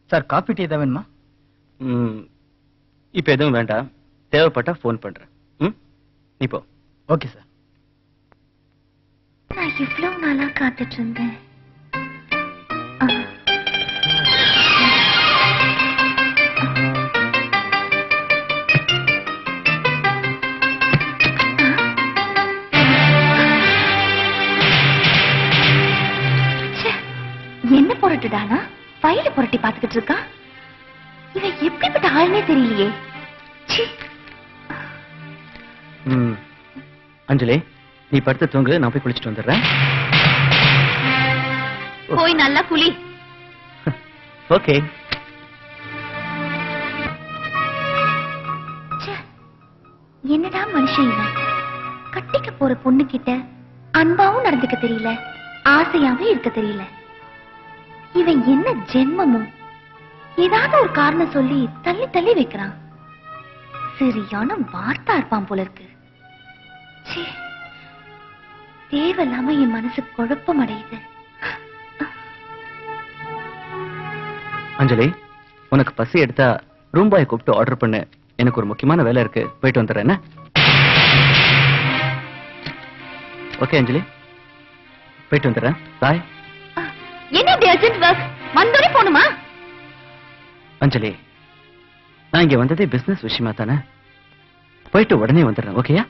Sir coffee tea ஏதாவது வேணுமா ம், இப்ப எதுவும் வேண்டாம் தேவைப்பட்டா ஃபோன் பண்றேன் ம் நீ போ ஓகே சார் நான் இவ்வளவு நாளா காத்துட்டு இருந்தேன் ஆ. ச்சே, என்ன புரட்டுடானா ஃபைல புரட்டி பார்த்துக்கிட்டு இருக்கான் இவன் எப்படிப்பட்ட ஆளுனே தெரியலையே ச்சீ. ம் அஞ்சலி நீ படுத்து தூங்கு நான் போய் குளிச்சுட்டு வந்துடுறேன் போய் நல்லா குளி ஓகே ச்சே, என்னடா மனுஷன் இவன் கட்டிக்க போற பொண்ணு கிட்ட அன்பாவும் நடந்துக்க தெரியல ஆசையாவும் இருக்க தெரியல இவன் என்ன ஜென்மமோ ஏதாவது ஒரு காரணம் சொல்லி தள்ளி தள்ளி வைக்கிறான் சரியான வார்த்தா இருப்பான் போல இருக்கு ச்சே, தேவையில்லாம என் மனசு குழப்பம் அடையுது அஞ்சலி உனக்கு பசி எடுத்தா ரூம் பாய் கூப்பிட்டு ஆர்டர் பண்ணு எனக்கு ஒரு முக்கியமான வேலை இருக்கு போயிட்டு வந்துடுறேன் என்ன ஓகே அஞ்சலி போயிட்டு வந்துடுறேன் பாய் என்ன இப்படி அர்ஜென்ட் ஒர்க் வந்தோடனே போணுமா அஞ்சலி நான் இங்க வந்ததே பிசினஸ் விஷயமா தானே போயிட்டு உடனே வந்துடுறேன் ஓகேயா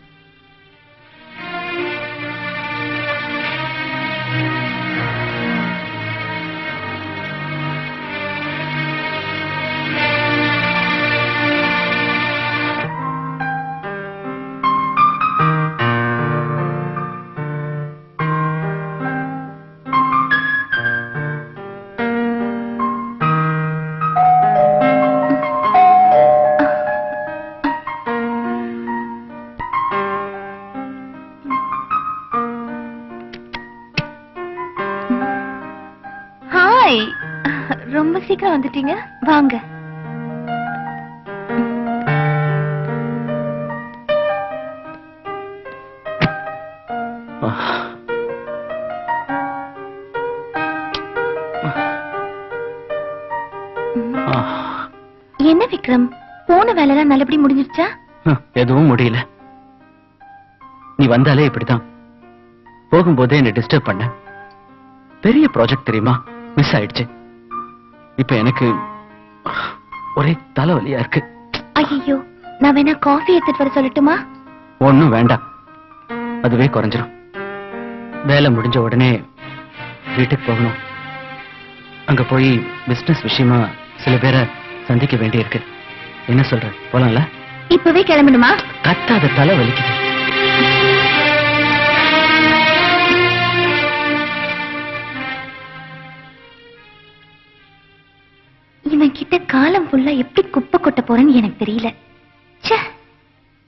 ஹாய் ரொம்ப சீக்கிரம் வந்துட்டீங்க வாங்க என்ன விக்ரம் போன வேலைலாம் நல்லபடி முடிஞ்சிருச்சா ஹம், எதுவும் முடியல நீ வந்தாலே இப்படித்தான் போகும்போதே என்னை டிஸ்டர்ப் பண்ண பெரிய ப்ராஜெக்ட் தெரியுமா மிஸ் ஆயிடுச்சு இப்ப எனக்கு ஒரே தலைவலியா இருக்கு ஐயோ நான் வேணா காஃபி எடுத்துட்டு வர சொல்லட்டுமா ஒண்ணும் வேண்டாம் அதுவே குறைஞ்சிரும் வேலை முடிஞ்ச உடனே வீட்டுக்கு போகணும் அங்க போய் பிசினஸ் விஷயமா சில பேரை சந்திக்க வேண்டியிருக்கு என்ன சொல்ற போலாம்ல இப்பவே கிளம்பணுமா கத்தாத தலை வலிக்குது இவன் கிட்ட காலம் ஃபுல்லா எப்படி குப்பை கொட்ட போறேன்னு எனக்கு தெரியல